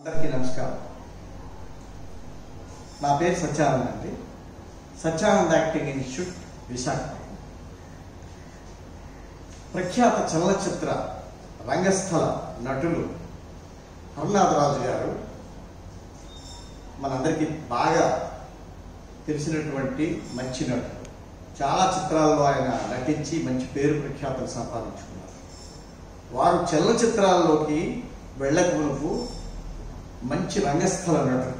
అందరికీ నమస్కారం నా పేరు సత్యానంద్ అండి సత్యానంద్ యాక్టింగ్ ఇన్స్టిట్యూట్ విశాఖపట్నం ప్రఖ్యాత చలనచిత్ర రంగస్థల నటులు హరనాథరాజు గారు మనందరికీ బాగా తెలిసినటువంటి మంచి నటుడు చాలా చిత్రాల్లో ఆయన నటించి మంచి పేరు ప్రఖ్యాతలు సంపాదించుకున్నారు వారు చలనచిత్రాల్లోకి వెళ్ళక మునుపు మంచి రంగస్థల నటుడు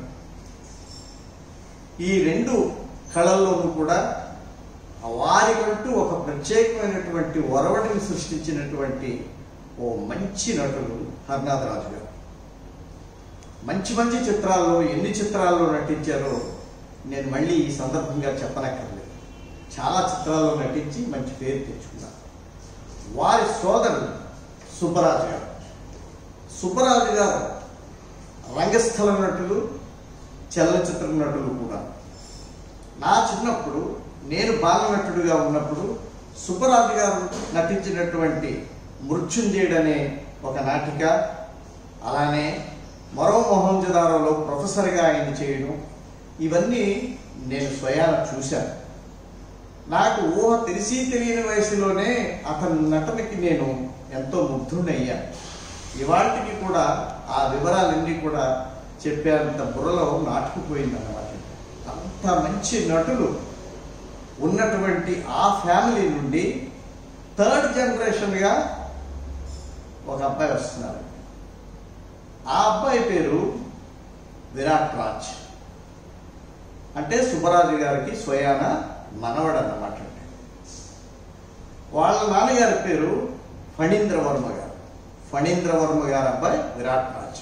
ఈ రెండు కళల్లోనూ కూడా వారికంటూ ఒక ప్రత్యేకమైనటువంటి ఒరవడిని సృష్టించినటువంటి ఓ మంచి నటులు హర్నాథరాజు గారు మంచి మంచి చిత్రాల్లో ఎన్ని చిత్రాల్లో నటించారో నేను మళ్ళీ ఈ సందర్భంగా చెప్పనక్కర్లేదు చాలా చిత్రాల్లో నటించి మంచి పేరు తెచ్చుకున్నారు వారి సోదరుడు సుబ్బరాజు గారు సుబ్బరాజు గారు రంగస్థల నటులు చలనచిత్ర నటులు కూడా నా చిన్నప్పుడు నేను బాలనటుడిగా ఉన్నప్పుడు సుబ్బరాజు గారు నటించినటువంటి మృత్యుంజయుడు అనే ఒక నాటిక అలానే మరో మొహంజదారోలో ప్రొఫెసర్గా ఆయన చేయడం ఇవన్నీ నేను స్వయాన చూశాను నాకు ఊహ తెలిసి తెలియని వయసులోనే అతని నటనకి నేను ఎంతో ముగ్ధుడయ్యాను ఇవాటికి కూడా ఆ వివరాలన్నీ కూడా చెప్పేంత బుర్రలో నాటుకుపోయింది అన్నమాట అంత మంచి నటులు ఉన్నటువంటి ఆ ఫ్యామిలీ నుండి థర్డ్ జనరేషన్గా ఒక అబ్బాయి వస్తున్నారు ఆ అబ్బాయి పేరు విరాట్ రాజ్ అంటే సుబ్బరాజు గారికి స్వయాన మనవడు అన్నమాట వాళ్ళ నాన్నగారి పేరు ఫణీంద్ర వర్మ గారు ఫణీంద్ర వర్మ గారి అబ్బాయి విరాట్ రాజ్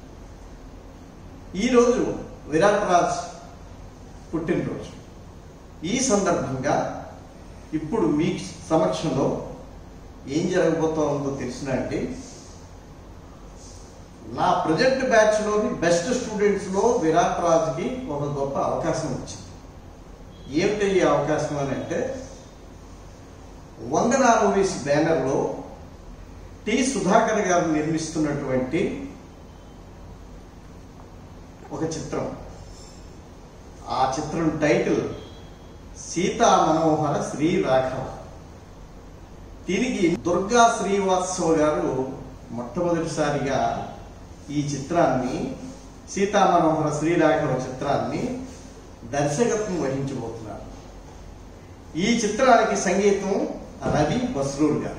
ఈరోజు విరాట్ రాజ్ పుట్టినరోజు ఈ సందర్భంగా ఇప్పుడు మీ సమక్షంలో ఏం జరగబోతోందో తెలిసిన అండి నా ప్రొజెక్ట్ బ్యాచ్లోని బెస్ట్ స్టూడెంట్స్లో విరాట్ రాజ్కి ఒక గొప్ప అవకాశం వచ్చింది ఏమిటి ఈ అవకాశం అని అంటే వందనా మూవీస్ బ్యానర్లో టి సుధాకర్ గారు నిర్మిస్తున్నటువంటి ఒక చిత్రం ఆ చిత్రం టైటిల్ సీతా మనోహర శ్రీ రాఘవ దీనికి దుర్గా శ్రీవాత్సవ గారు మొట్టమొదటిసారిగా ఈ చిత్రాన్ని సీతా మనోహర శ్రీ రాఘవ చిత్రాన్ని దర్శకత్వం వహించబోతున్నారు ఈ చిత్రానికి సంగీతం రవి బస్రూర్ గారు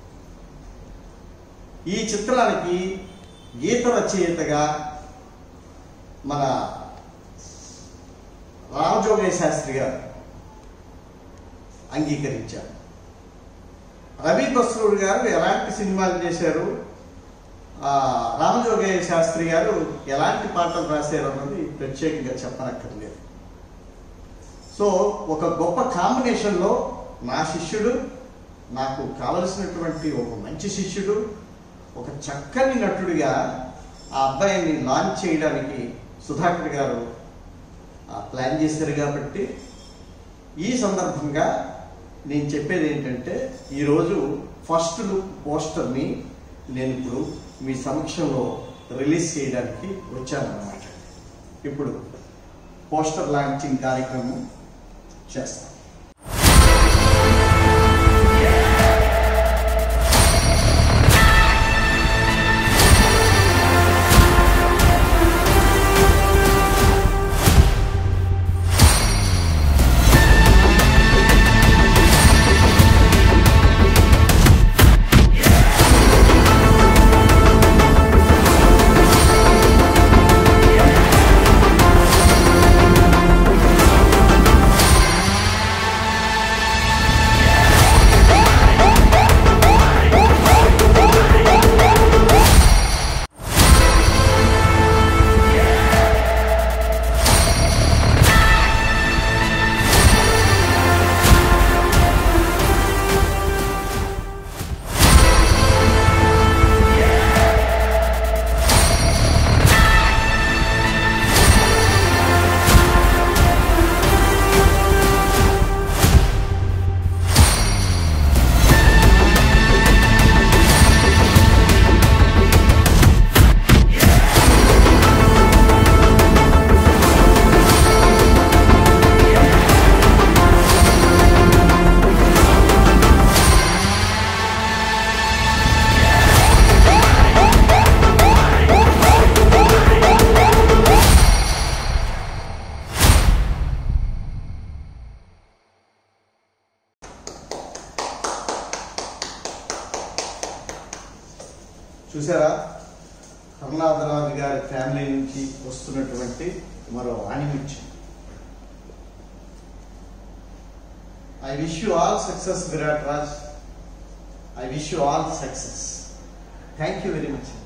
ఈ చిత్రానికి గీత రచయితగా మన రామజోగయ్య శాస్త్రి గారు అంగీకరించారు రవి బస్రూర్ గారు ఎలాంటి సినిమాలు చేశారు ఆ, రామజోగయ్య శాస్త్రి గారు ఎలాంటి పాటలు రాశారు అన్నది ప్రత్యేకంగా చెప్పనక్కర్లేదు సో ఒక గొప్ప కాంబినేషన్లో నా శిష్యుడు నాకు కావలసినటువంటి ఒక మంచి శిష్యుడు ఒక చక్కని నటుడిగా ఆ అబ్బాయిని లాంచ్ చేయడానికి సుధాకర్ గారు ఆ, ప్లాన్ చేశారు కాబట్టి ఈ సందర్భంగా నేను చెప్పేది ఏంటంటే ఈరోజు ఫస్ట్ లుక్ పోస్టర్ని నేను ఇప్పుడు మీ సమక్షంలో రిలీజ్ చేయడానికి వచ్చానన్నమాట ఇప్పుడు పోస్టర్ లాంచింగ్ కార్యక్రమం చేస్తాం చూసారా హర్నాథరాజు గారి ఫ్యామిలీ నుంచి వస్తున్నటువంటి మరో ఆణిముత్యం I wish you all success Virat Raj I wish you all success thank you very much